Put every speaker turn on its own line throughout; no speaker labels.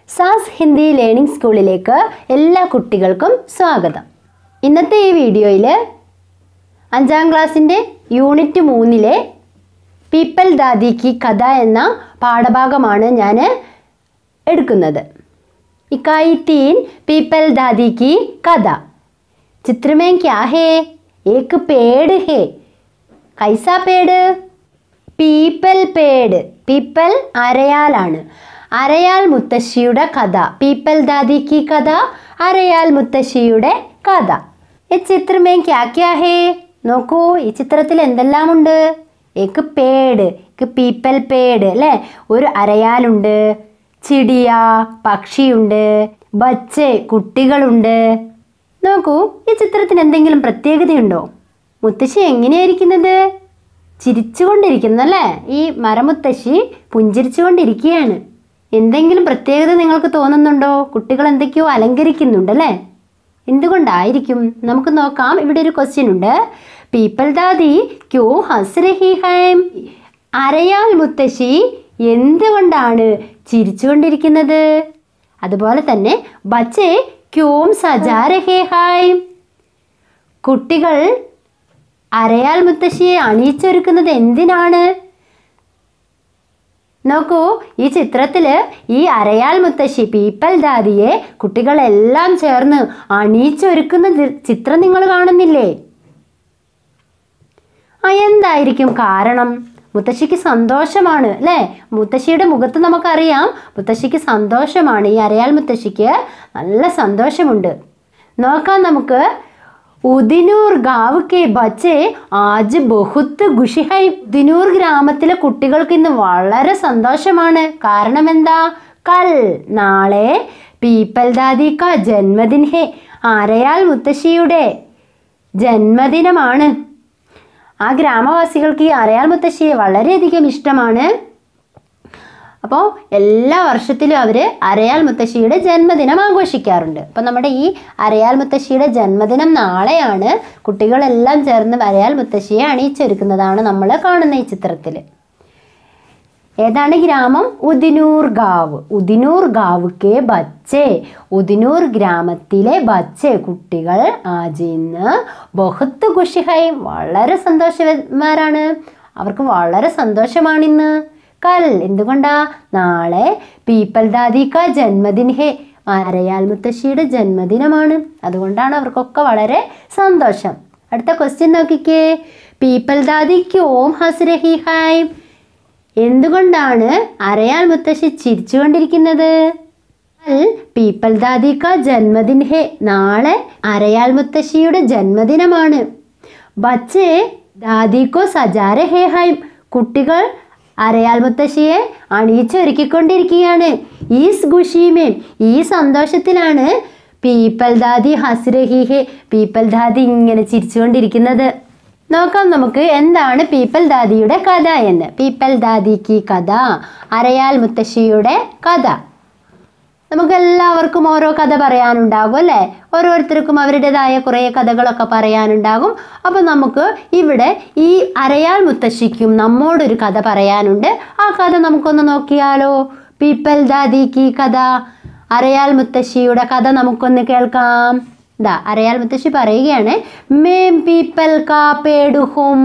സാസ് Hindi learning സ്കൂളിലേക്ക് എല്ലാ കുട്ടികൾക്കും സ്വാഗതം ഇന്നത്തെ ഈ വീഡിയോയിൽ അഞ്ചാം ക്ലാസ്സിൻ്റെ യൂണിറ്റ് മൂന്നിലെ പീപ്പൽ ദാദി കി കഥ എന്ന പാഠഭാഗമാണ് ഞാൻ എടുക്കുന്നത് ഇക്കായി തീൻ പീപ്പൽ ദാദി കി കഥ ചിത്രമേ ക്യാ ഹേ ഏക്ക് പേട് ഹേ കൈസാ പേട് പീപ്പൽ പേട് പീപ്പൽ അരയാലാണ് അരയാൽ മുത്തശ്ശിയുടെ കഥ പീപ്പൽ ദാദി കി കഥ അരയാൽ മുത്തശ്ശിയുടെ കഥ ഈ ചിത്രമേ ക്യാ ക്യാ ഹേ നോക്കൂ ഈ ചിത്രത്തിൽ എന്തെല്ലാമുണ്ട് ഏക്ക് പേട് ഏക്ക് പീപ്പൽ പേട് അല്ലേ ഒരു അരയാലുണ്ട് ചിടിയ പക്ഷിയുണ്ട് ബച്ച് കുട്ടികളുണ്ട് നോക്കൂ ഈ ചിത്രത്തിന് എന്തെങ്കിലും പ്രത്യേകതയുണ്ടോ മുത്തശ്ശി എങ്ങനെയായിരിക്കുന്നത് ചിരിച്ചുകൊണ്ടിരിക്കുന്നല്ലേ ഈ മരമുത്തശ്ശി പുഞ്ചിരിച്ചുകൊണ്ടിരിക്കുകയാണ് എന്തെങ്കിലും പ്രത്യേകത നിങ്ങൾക്ക് തോന്നുന്നുണ്ടോ കുട്ടികൾ എന്തൊക്കെയോ അലങ്കരിക്കുന്നുണ്ടല്ലേ എന്തുകൊണ്ടായിരിക്കും നമുക്ക് നോക്കാം ഇവിടെ ഒരു ക്വസ്റ്റ്യൻ ഉണ്ട് പീപ്പൽ ദാദി ക്യോ ഹസ് രഹി ഹൈം അരയാൽ മുത്തശ്ശി എന്തുകൊണ്ടാണ് ചിരിച്ചുകൊണ്ടിരിക്കുന്നത് അതുപോലെ തന്നെ ബച്ചേ ക്യോം സജാ രഹേ ഹൈം കുട്ടികൾ അരയാൽ മുത്തശ്ശിയെ അണിയിച്ചൊരുക്കുന്നത് എന്തിനാണ് നോക്കൂ ഈ ചിത്രത്തിൽ ഈ അരയാൽ മുത്തശ്ശി പീപ്പൽ ദാദിയെ കുട്ടികളെല്ലാം ചേർന്ന് അണിയിച്ചൊരുക്കുന്ന ദി- ചിത്രം നിങ്ങൾ കാണുന്നില്ലേ ആ എന്തായിരിക്കും കാരണം മുത്തശ്ശിക്ക് സന്തോഷമാണ് അല്ലേ മുത്തശ്ശിയുടെ മുഖത്ത് നമുക്കറിയാം മുത്തശ്ശിക്ക് സന്തോഷമാണ് ഈ അരയാൽ മുത്തശ്ശിക്ക് നല്ല സന്തോഷമുണ്ട് നോക്കാം നമുക്ക് ഉദിനൂർ ഗാവ് കെ ബച്ചെ ആജ് ബഹുത്ത് ഖുഷിഹൈ ഉദിനൂർ ഗ്രാമത്തിലെ കുട്ടികൾക്ക് ഇന്ന് വളരെ സന്തോഷമാണ് കാരണം എന്താ കൽ നാളെ പീപ്പൽ ദാദി കാ ജന്മദിൻ ഹേ അരയാൽ മുത്തശ്ശിയുടെ ജന്മദിനമാണ് ആ ഗ്രാമവാസികൾക്ക് ഈ അരയാൽ മുത്തശ്ശിയെ വളരെയധികം ഇഷ്ടമാണ് അപ്പോൾ എല്ലാ വർഷത്തിലും അവർ അരയാൽ മുത്തശ്ശിയുടെ ജന്മദിനം ആഘോഷിക്കാറുണ്ട് അപ്പോൾ നമ്മുടെ ഈ അരയാൽ മുത്തശ്ശിയുടെ ജന്മദിനം നാളെയാണ് കുട്ടികളെല്ലാം ചേർന്ന് അരയാൽ മുത്തശ്ശിയെ അണിയിച്ചൊരുക്കുന്നതാണ് നമ്മൾ കാണുന്ന ഈ ചിത്രത്തിൽ ഏതാണ് ഗ്രാമം ഉദിനൂർ ഗാവ് ഉദിനൂർ ഗാവ് കെ ബച്ചെ ഉദിനൂർ ഗ്രാമത്തിലെ ബച്ചെ കുട്ടികൾ ആജിന്ന് ബഹുത്ത് ഖുഷിഹൈം വളരെ സന്തോഷന്മാരാണ് അവർക്ക് വളരെ സന്തോഷമാണിന്ന് കൽ എന്തുകൊണ്ടാ നാളെ പീപ്പൽ ദാദി കാ ജന്മദിൻ ഹേ അരയാൽ മുത്തശ്ശിയുടെ ജന്മദിനമാണ് അതുകൊണ്ടാണ് അവർക്കൊക്കെ വളരെ സന്തോഷം അടുത്ത ക്വസ്റ്റ്യൻ നോക്കിക്കേ പീപ്പൽ ദാദിക്ക് ഓം ഹസ് രഹി ഹൈം എന്തുകൊണ്ടാണ് അരയാൽ മുത്തശ്ശി ചിരിച്ചുകൊണ്ടിരിക്കുന്നത് കൽ പീപ്പൽ ദാദി കാ ജന്മദിൻ ഹേ നാളെ അരയാൽ മുത്തശ്ശിയുടെ ജന്മദിനമാണ് ബച്ചേ ദാദിക്കോ സജാര ഹേ ഹൈം കുട്ടികൾ അരയാൽ മുത്തശ്ശിയെ അണിയിച്ചൊരുക്കിക്കൊണ്ടിരിക്കുകയാണ് ഈ ഖുഷിമേ ഈ സന്തോഷത്തിലാണ് പീപ്പൽ ദാദി ഹസ്രഹി ഹേ പീപ്പൽ ദാദി ഇങ്ങനെ ചിരിച്ചുകൊണ്ടിരിക്കുന്നത് നോക്കാം നമുക്ക് എന്താണ് പീപ്പൽ ദാദിയുടെ കഥ എന്ന് പീപ്പൽ ദാദി കി കഥ അരയാൽ മുത്തശ്ശിയുടെ കഥ നമുക്ക് എല്ലാവർക്കും ഓരോ കഥ പറയാനുണ്ടാകും അല്ലേ ഓരോരുത്തർക്കും അവരുടേതായ കുറേ കഥകളൊക്കെ പറയാനുണ്ടാകും അപ്പോൾ നമുക്ക് ഇവിടെ ഈ അരയാൽ മുത്തശ്ശിക്കും നമ്മോടൊരു കഥ പറയാനുണ്ട് ആ കഥ നമുക്കൊന്ന് നോക്കിയാലോ പീപ്പൽ ദാദി കി കഥ അരയാൽ മുത്തശ്ശിയുടെ കഥ നമുക്കൊന്ന് കേൾക്കാം ദാ അരയാൽ മുത്തശ്ശി പറയുകയാണ് മേം പീപ്പൽ കാ പേടുഹും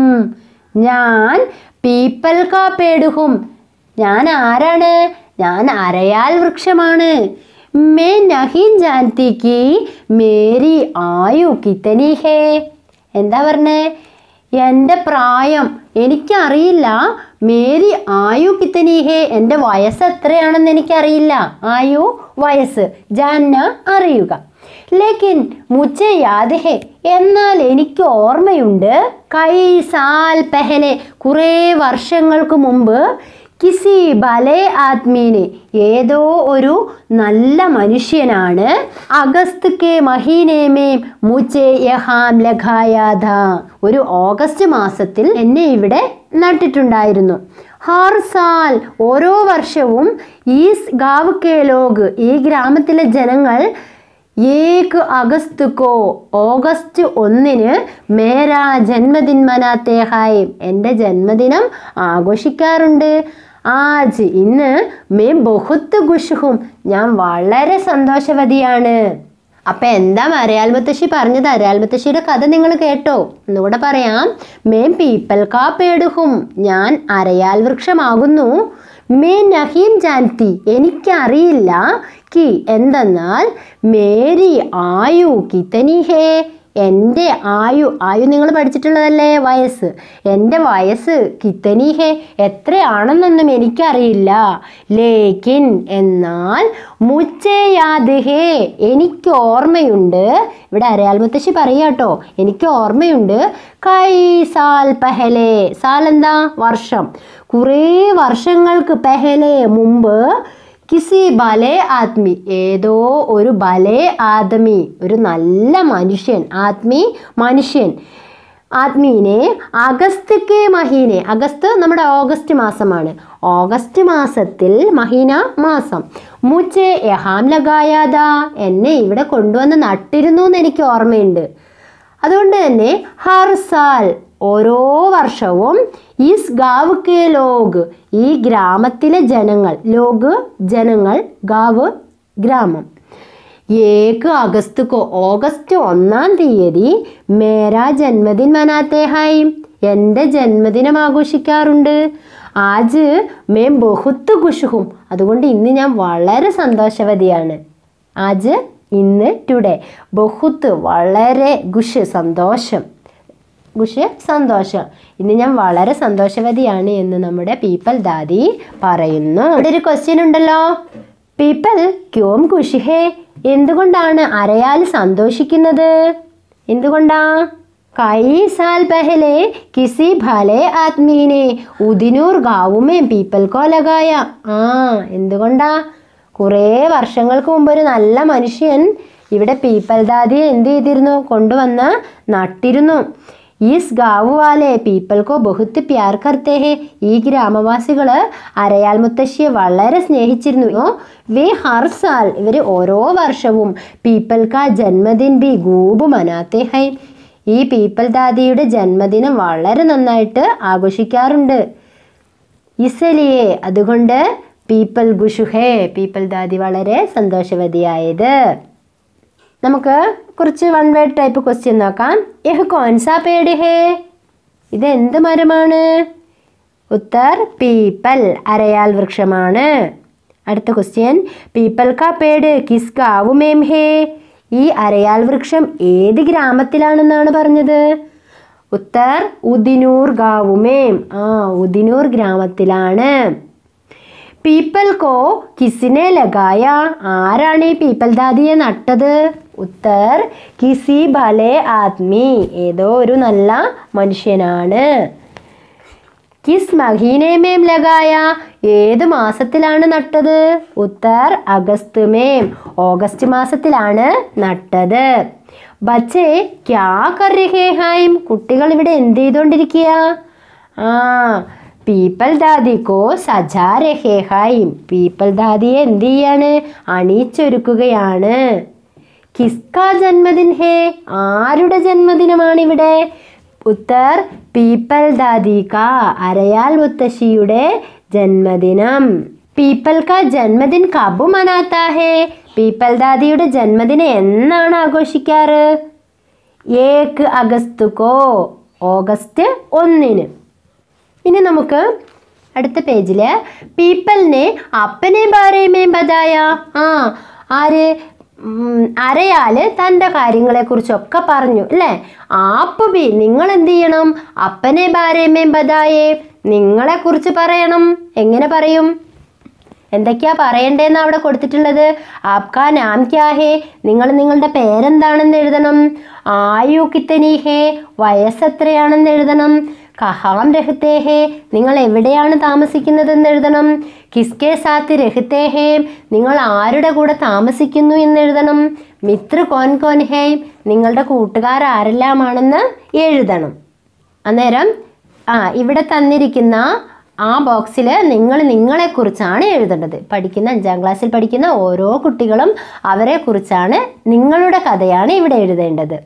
ഞാൻ പീപ്പൽ കാ പേടുഹും ഞാൻ ആരാണ് ഞാൻ അരയാൽ വൃക്ഷമാണ് മേ നഹി ജാൻതി കി മേരി ആയു കിത്തനി ഹേ എന്താ പറഞ്ഞേ എൻ്റെ പ്രായം എനിക്കറിയില്ല മേരി ആയു കിത്തനി ഹേ എൻ്റെ വയസ്സ് എത്രയാണെന്ന് എനിക്കറിയില്ല ആയു വയസ്സ് ജാന്ന അറിയുക ലേക്കിൻ മുझे യാദ് ഹേ എന്നാൽ എനിക്ക് ഓർമ്മയുണ്ട് കൈ സാൽ പെഹലെ കുറേ വർഷങ്ങൾക്ക് മുമ്പ് കിസി ബലേ ആത്മീനെ ഏതോ ഒരു നല്ല മനുഷ്യനാണ് അഗസ്ത് കെ മഹീനേമേ മുച്ചെ യഹാം ലഖായാധ ഒരു ഓഗസ്റ്റ് മാസത്തിൽ എന്നെ ഇവിടെ നട്ടിട്ടുണ്ടായിരുന്നു ഹർ സാൽ ഓരോ വർഷവും ഈ ഗാവ് കെ ലോഗ് ഈ ഗ്രാമത്തിലെ ജനങ്ങൾ ഏക് അഗസ്റ്റ് കോ ഓഗസ്റ്റ് ഒന്നിന് മേരാ ജന്മദിൻ മനാത്തേ ഹായ് എൻ്റെ ജന്മദിനം ആഘോഷിക്കാറുണ്ട് ആജ് ഇന്ന് മേ ബഹുത്ത് ഖുഷുഹും ഞാൻ വളരെ സന്തോഷവതിയാണ് അപ്പൊ എന്താ അരയാൽ മുത്തശ്ശി പറഞ്ഞത് അരയാൽ മുത്തശ്ശിയുടെ കഥ നിങ്ങൾ കേട്ടോ ഒന്നുകൂടെ പറയാം മേം പീപ്പൽ കാ പേടുഹും ഞാൻ അരയാൽ വൃക്ഷമാകുന്നു മേ നഹീം ജാൻതി എനിക്കറിയില്ല കി എന്തെന്നാൽ മേരി ആയു കിത്തനി ഹേ എൻ്റെ ആയു ആയു നിങ്ങൾ പഠിച്ചിട്ടുള്ളതല്ലേ വയസ്സ് എൻ്റെ വയസ്സ് കിത്തനി ഹേ എത്രയാണെന്നൊന്നും എനിക്കറിയില്ല ലേക്കിൻ എന്നാൽ മുച്ചേ യാദ് ഹേ എനിക്ക് ഓർമ്മയുണ്ട് ഇവിടെ അരയാൽ മുത്തശ്ശി പറയാട്ടോ എനിക്ക് ഓർമ്മയുണ്ട് കൈ സാൽ പെഹലെ സാൽ എന്താ വർഷം കുറേ വർഷങ്ങൾക്ക് പെഹലെ മുമ്പ് കിസി ബലേ ആത്മി ഏതോ ഒരു ബലേ ആദമി ഒരു നല്ല മനുഷ്യൻ ആത്മി മനുഷ്യൻ ആത്മീനെ അഗസ്റ്റ് കെ മഹീനെ അഗസ്റ്റ് നമ്മുടെ ഓഗസ്റ്റ് മാസമാണ് ഓഗസ്റ്റ് മാസത്തിൽ മഹീന മാസം മുച്ചെ യഹാം ലഗായാദ എന്നെ ഇവിടെ കൊണ്ടുവന്ന് നട്ടിരുന്നു എന്ന് എനിക്ക് ഓർമ്മയുണ്ട് അതുകൊണ്ട് തന്നെ ഹർ സാൽ ഓരോ വർഷവും ഈസ് ഗാവ് കെ ലോഗ് ഈ ഗ്രാമത്തിലെ ജനങ്ങൾ ലോഗ് ജനങ്ങൾ ഗാവ് ഗ്രാമം ഏക്ക് അഗസ്റ്റ് കോ ഓഗസ്റ്റ് ഒന്നാം തീയതി മേരാ ജന്മദിൻ മനാത്തേ ഹായ് എൻ്റെ ജന്മദിനം ആഘോഷിക്കാറുണ്ട് ആജ് മേം ബഹുത്ത് ഖുഷുഹും അതുകൊണ്ട് ഇന്ന് ഞാൻ വളരെ സന്തോഷവതിയാണ് ആജ് ഇന്ന് ടുഡേ ബഹുത്ത് വളരെ ഖുഷ് സന്തോഷം ഖുഷ് സന്തോഷം ഇന്ന് ഞാൻ വളരെ സന്തോഷവതിയാണ് എന്ന് നമ്മുടെ പീപ്പൽ ദാദി പറയുന്നു ഇവിടെ ഒരു ക്വസ്റ്റ്യൻ ഉണ്ടല്ലോ പീപ്പൽ ക്യോം ഖുഷി ഹേ എന്തുകൊണ്ടാണ് അരയാൽ സന്തോഷിക്കുന്നത് എന്തുകൊണ്ടാ കൈ സാൽ പഹലെ കിസി ഭലെ ആത്മീനെ ഉദിനൂർ ഗാവുമേ പീപ്പൽ കോ ലഗായ ആ എന്തുകൊണ്ടാ കുറേ വർഷങ്ങൾക്ക് മുമ്പ് ഒരു നല്ല മനുഷ്യൻ ഇവിടെ പീപ്പൽ ദാദിയെ എന്ത് ചെയ്തിരുന്നു കൊണ്ടുവന്ന് നട്ടിരുന്നു ഈസ് ഗാവു വാലെ പീപ്പൽക്കോ ബഹുത്ത് പ്യാർ കർത്തേ ഹേ ഈ ഗ്രാമവാസികള് അരയാൽ മുത്തശ്ശിയെ വളരെ സ്നേഹിച്ചിരുന്നു വേ ഹർ സാൽ ഇവർ ഓരോ വർഷവും പീപ്പൽ കാ ജന്മദിൻ ബി ഗൂബ് മനാത്തേ ഹൈ ഈ പീപ്പൽ ദാദിയുടെ ജന്മദിനം വളരെ നന്നായിട്ട് ആഘോഷിക്കാറുണ്ട് ഇസലിയെ അതുകൊണ്ട് പീപ്പൽ ഗുഷുഹേ പീപ്പൽ ദാദി വളരെ സന്തോഷവതിയായത് നമുക്ക് കുറച്ച് വൺ വേർഡ് ടൈപ്പ് ക്വസ്റ്റ്യൻ നോക്കാം യഹ് കോൺസാ പേട് ഹേ ഇത് എന്ത് മരമാണ് ഉത്തർ പീപ്പൽ അരയാൽ വൃക്ഷമാണ് അടുത്ത ക്വസ്റ്റ്യൻ പീപ്പൽ കാ പേട് കിസ് ഗാവുമേം ഹേ ഈ അരയാൽ വൃക്ഷം ഏത് ഗ്രാമത്തിലാണെന്നാണ് പറഞ്ഞത് ഉത്തർ ഉദിനൂർ ഗാവുമേം ആ ഉദിനൂർ ഗ്രാമത്തിലാണ് പീപ്പൽ കോ കിസിനെ ലഗായ ആരാണ് ഈ പീപ്പൽ ദാദിയെ നട്ടത് ഉത്തർ കിസി ഭലെ ആദ്മി ഏതോ ഒരു നല്ല മനുഷ്യനാണ് കിസ് മഹീനെ മേം ലഗായ ഏത് മാസത്തിലാണ് നട്ടത് ഉത്തർ അഗസ്റ്റ് മേം ഓഗസ്റ്റ് മാസത്തിലാണ് നട്ടത് ബച്ചേ ക്യാ കർ രഹേ ഹായും കുട്ടികൾ ഇവിടെ എന്ത് ചെയ്തുകൊണ്ടിരിക്കുക ആ പീപ്പൽ ദാദിക്കോ സജാ രഹേ ഹായും പീപ്പൽ ദാദിയെ എന്ത് ചെയ്യാണ് അണിയിച്ചൊരുക്കുകയാണ് കിസ്കാ ജന്മദിൻ ഹേ ആരുടെ ജന്മദിനമാണ് ഇവിടെ ഉത്തർ പീപ്പൽ ദാദി കാ അരയാൽ മുത്തശ്ശിയുടെ ജന്മദിനം പീപ്പൽ കാ ജന്മദിൻ കബു മനാത്താ ഹേ പീപ്പൽ ദാദിയുടെ ജന്മദിനം എന്നാണ് ആഘോഷിക്കാറ് ഏക്ക് അഗസ്റ്റ് കോ ഓഗസ്റ്റ് ഒന്നിന് ഇനി നമുക്ക് അടുത്ത പേജിൽ പീപ്പലിനെ അപ്പനെ ബാരേമേ ബതായ ആ ആര് ഉം, അരയാല് തൻ്റെ കാര്യങ്ങളെക്കുറിച്ചൊക്കെ പറഞ്ഞു അല്ലേ ആപ്പ് ബി നിങ്ങൾ എന്ത് ചെയ്യണം അപ്പനെ ബാരേമേ ബതായേ നിങ്ങളെക്കുറിച്ച് പറയണം എങ്ങനെ പറയും എന്തൊക്കെയാ പറയണ്ടേന്ന് അവിടെ കൊടുത്തിട്ടുള്ളത് ആപ്കാ നാം ക്യാ ഹേ നിങ്ങൾ നിങ്ങളുടെ പേരെന്താണെന്ന് എഴുതണം ആയു കിത്തനി ഹേ വയസ്സ് എത്രയാണെന്ന് എഴുതണം കഹാം രഹത്തെ ഹേ നിങ്ങൾ എവിടെയാണ് താമസിക്കുന്നതെന്ന് എഴുതണം കിസ്കെ സാത്ത് രഹത്തെ ഹേ നിങ്ങൾ ആരുടെ കൂടെ താമസിക്കുന്നു എന്ന് എഴുതണം മിത്ര കോൻ കോൻ ഹേ നിങ്ങളുടെ കൂട്ടുകാർ ആരെല്ലാമാണെന്ന് എഴുതണം അന്നേരം ആ ഇവിടെ തന്നിരിക്കുന്ന ആ ബോക്സിൽ നിങ്ങൾ നിങ്ങളെക്കുറിച്ചാണ് എഴുതേണ്ടത് പഠിക്കുന്ന അഞ്ചാം ക്ലാസ്സിൽ പഠിക്കുന്ന ഓരോ കുട്ടികളും അവരെക്കുറിച്ചാണ് നിങ്ങളുടെ കഥയാണ് ഇവിടെ എഴുതേണ്ടത്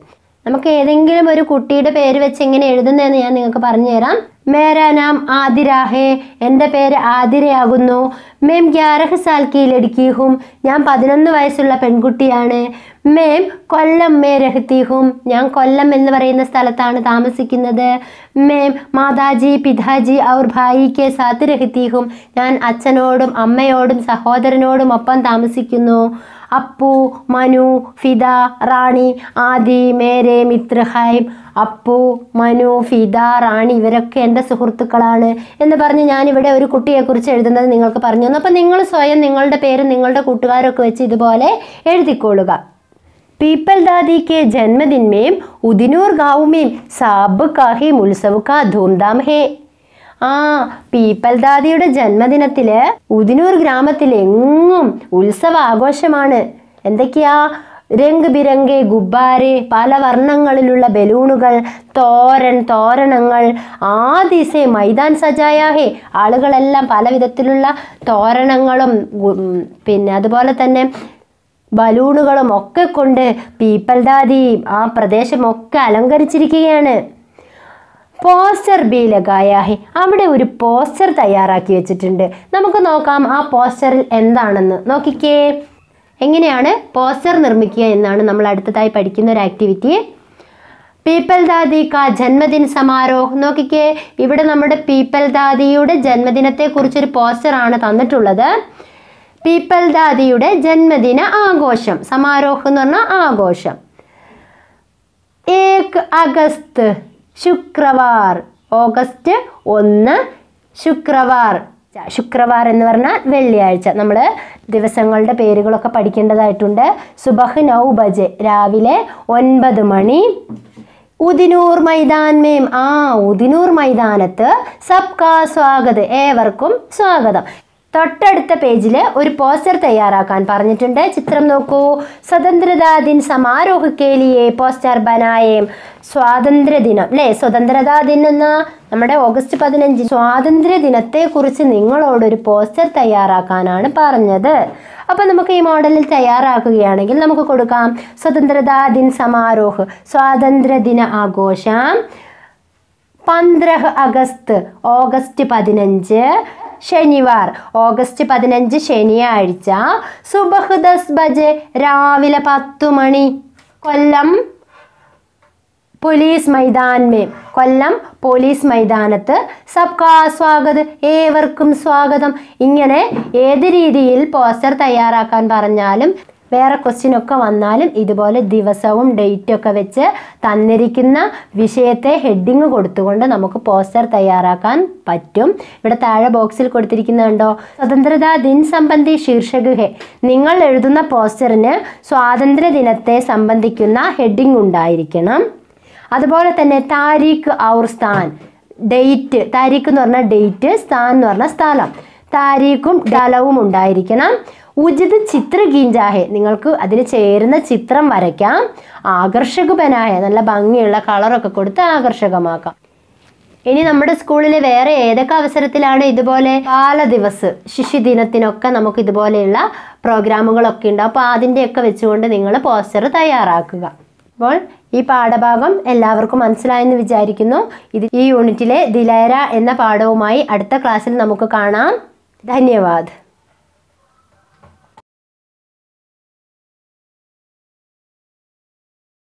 നമുക്ക് ഏതെങ്കിലും ഒരു കുട്ടിയുടെ പേര് വെച്ച് എങ്ങനെ എഴുതുന്നതെന്ന് ഞാൻ നിങ്ങൾക്ക് പറഞ്ഞു തരാം മേരാ നാം ആതിര ഹേ എൻ്റെ പേര് ആതിരയാകുന്നു മേം ഗ്യാരഹ് സാൽ കി ലടുക്കി ഹും ഞാൻ പതിനൊന്ന് വയസ്സുള്ള പെൺകുട്ടിയാണ് മേം കൊല്ലം മേ രഹത്തി ഹും ഞാൻ കൊല്ലം എന്ന് പറയുന്ന സ്ഥലത്താണ് താമസിക്കുന്നത് മേം മാതാജി പിതാജി ഔർ ഭായി കെ സാത്ത് രഹത്തി ഹും ഞാൻ അച്ഛനോടും അമ്മയോടും സഹോദരനോടും ഒപ്പം താമസിക്കുന്നു അപ്പു മനു ഫിദ റാണി ആദി മേരെ മിത്ര ഹൈം അപ്പു മനു ഫിദ റാണി ഇവരൊക്കെ എൻ്റെ സുഹൃത്തുക്കളാണ് എന്ന് പറഞ്ഞ് ഞാനിവിടെ ഒരു കുട്ടിയെക്കുറിച്ച് എഴുതുന്നത് നിങ്ങൾക്ക് പറഞ്ഞു തന്നു അപ്പം നിങ്ങൾ സ്വയം നിങ്ങളുടെ പേരും നിങ്ങളുടെ കൂട്ടുകാരൊക്കെ വെച്ച് ഇതുപോലെ എഴുതിക്കൊള്ളുക पीपल दादी के जन्मदिन में उदिनूर गांव में साब का ही उत्सव का धूमधाम है ആ പീപ്പൽ ദാദിയുടെ ജന്മദിനത്തിൽ ഉദിനൂർ ഗ്രാമത്തിൽ എങ്ങും ഉത്സവ ആഘോഷമാണ് എന്തൊക്കെയാ രംഗ് ബിരങ്കെ ഗുബ്ബാരെ പല വർണ്ണങ്ങളിലുള്ള ബലൂണുകൾ തോരൻ തോരണങ്ങൾ ആദിസെ മൈതാൻ സജായാഹേ ആളുകളെല്ലാം പല വിധത്തിലുള്ള തോരണങ്ങളും ഗു- ഉം, പിന്നെ അതുപോലെ തന്നെ ബലൂണുകളും ഒക്കെ കൊണ്ട് പീപ്പൽ ദാദി ആ പ്രദേശമൊക്കെ അലങ്കരിച്ചിരിക്കുകയാണ് പോസ്റ്റർ ബി ലഗായാഹി അവിടെ ഒരു പോസ്റ്റർ തയ്യാറാക്കി വെച്ചിട്ടുണ്ട് നമുക്ക് നോക്കാം ആ പോസ്റ്ററിൽ എന്താണെന്ന് നോക്കിക്കേ എങ്ങനെയാണ് പോസ്റ്റർ നിർമ്മിക്കുക എന്നാണ് നമ്മൾ അടുത്തതായി പഠിക്കുന്ന ഒരു ആക്ടിവിറ്റി പീപ്പൽ ദാദി കാ ജന്മദിൻ സമാരോഹ് നോക്കിക്കേ ഇവിടെ നമ്മുടെ പീപ്പൽ ദാദിയുടെ ജന്മദിനത്തെ കുറിച്ചൊരു പോസ്റ്ററാണ് തന്നിട്ടുള്ളത് പീപ്പൽ ദാദിയുടെ ജന്മദിന ആഘോഷം സമാരോഹ് എന്ന് പറഞ്ഞാൽ ആഘോഷം ഏക് അഗസ്റ്റ് ശുക്രവാർ ഓഗസ്റ്റ് ഒന്ന് ശുക്രവാർ ശുക്രവാർ എന്ന് പറഞ്ഞാൽ വെള്ളിയാഴ്ച നമ്മൾ ദിവസങ്ങളുടെ പേരുകളൊക്കെ പഠിക്കേണ്ടതായിട്ടുണ്ട് സുബഹ് നൗ ബജെ രാവിലെ ഒൻപത് മണി ഉദിനൂർ മൈതാൻ മേം ആ ഉദിനൂർ മൈതാനത്ത് സബ്കാ സ്വാഗത് ഏവർക്കും സ്വാഗതം തൊട്ടടുത്ത പേജിൽ ഒരു പോസ്റ്റർ തയ്യാറാക്കാൻ പറഞ്ഞിട്ടുണ്ട് ചിത്രം നോക്കൂ സ്വതന്ത്രതാ ദിൻ സമാരോഹ് കേലിയെ പോസ്റ്റർ ബനായേം സ്വാതന്ത്ര്യ ദിനം അല്ലേ സ്വതന്ത്രതാ ദിനം എന്ന നമ്മുടെ ഓഗസ്റ്റ് പതിനഞ്ച് സ്വാതന്ത്ര്യ ദിനത്തെക്കുറിച്ച് നിങ്ങളോടൊരു പോസ്റ്റർ തയ്യാറാക്കാനാണ് പറഞ്ഞത് അപ്പോൾ നമുക്ക് ഈ മോഡലിൽ തയ്യാറാക്കുകയാണെങ്കിൽ നമുക്ക് കൊടുക്കാം സ്വതന്ത്രതാ ദിൻ സമാരോഹ് സ്വാതന്ത്ര്യ ദിന ആഘോഷം പന്ത്രഹ് അഗസ്റ്റ് ഓഗസ്റ്റ് പതിനഞ്ച് ശനിവാർ ഓഗസ്റ്റ് പതിനഞ്ച് ശനിയാഴ്ച സുബഹ് ദസ് ബജെ രാവിലെ പത്തു മണി കൊല്ലം പോലീസ് മൈതാൻ മേം കൊല്ലം പോലീസ് മൈതാനത്ത് സബ്കാ സ്വാഗത് ഏവർക്കും സ്വാഗതം ഇങ്ങനെ ഏത് രീതിയിൽ പോസ്റ്റർ തയ്യാറാക്കാൻ പറഞ്ഞാലും വേറെ ക്വസ്റ്റ്യൻ ഒക്കെ വന്നാലും ഇതുപോലെ ദിവസവും ഡേറ്റും ഒക്കെ വെച്ച് തന്നിരിക്കുന്ന വിഷയത്തെ ഹെഡിങ് കൊടുത്തുകൊണ്ട് നമുക്ക് പോസ്റ്റർ തയ്യാറാക്കാൻ പറ്റും ഇവിടെ താഴെ ബോക്സിൽ കൊടുത്തിരിക്കുന്നുണ്ടോ സ്വതന്ത്രതാ ദിൻ സംബന്ധി ശീർഷക് ഹെ നിങ്ങൾ എഴുതുന്ന പോസ്റ്ററിന് സ്വാതന്ത്ര്യ ദിനത്തെ സംബന്ധിക്കുന്ന ഹെഡിങ് ഉണ്ടായിരിക്കണം അതുപോലെ തന്നെ താരീഖ് ഔർ സ്ഥാൻ ഡേറ്റ് താരീഖ് എന്ന് പറഞ്ഞാൽ ഡേറ്റ് സ്ഥാൻ എന്ന് പറഞ്ഞാൽ സ്ഥലം താരീഖും ഡലവും ഉണ്ടായിരിക്കണം ഉചിത് ചിത്ര ഗീഞ്ചാഹെ നിങ്ങൾക്ക് അതിന് ചേരുന്ന ചിത്രം വരയ്ക്കാം ആകർഷകപനായ നല്ല ഭംഗിയുള്ള കളറൊക്കെ കൊടുത്ത് ആകർഷകമാക്കാം ഇനി നമ്മുടെ സ്കൂളിൽ വേറെ ഏതൊക്കെ അവസരത്തിലാണ് ഇതുപോലെ ബാല ദിവസ് ശിശുദിനത്തിനൊക്കെ നമുക്ക് ഇതുപോലെയുള്ള പ്രോഗ്രാമുകളൊക്കെ ഉണ്ട് അപ്പോൾ അതിൻ്റെയൊക്കെ വെച്ചുകൊണ്ട് നിങ്ങൾ പോസ്റ്റർ തയ്യാറാക്കുക അപ്പോൾ ഈ പാഠഭാഗം എല്ലാവർക്കും മനസ്സിലായെന്ന് വിചാരിക്കുന്നു ഇത് ഈ യൂണിറ്റിലെ ദിലേര എന്ന പാഠവുമായി അടുത്ത ക്ലാസ്സിൽ നമുക്ക് കാണാം ധന്യവാദ്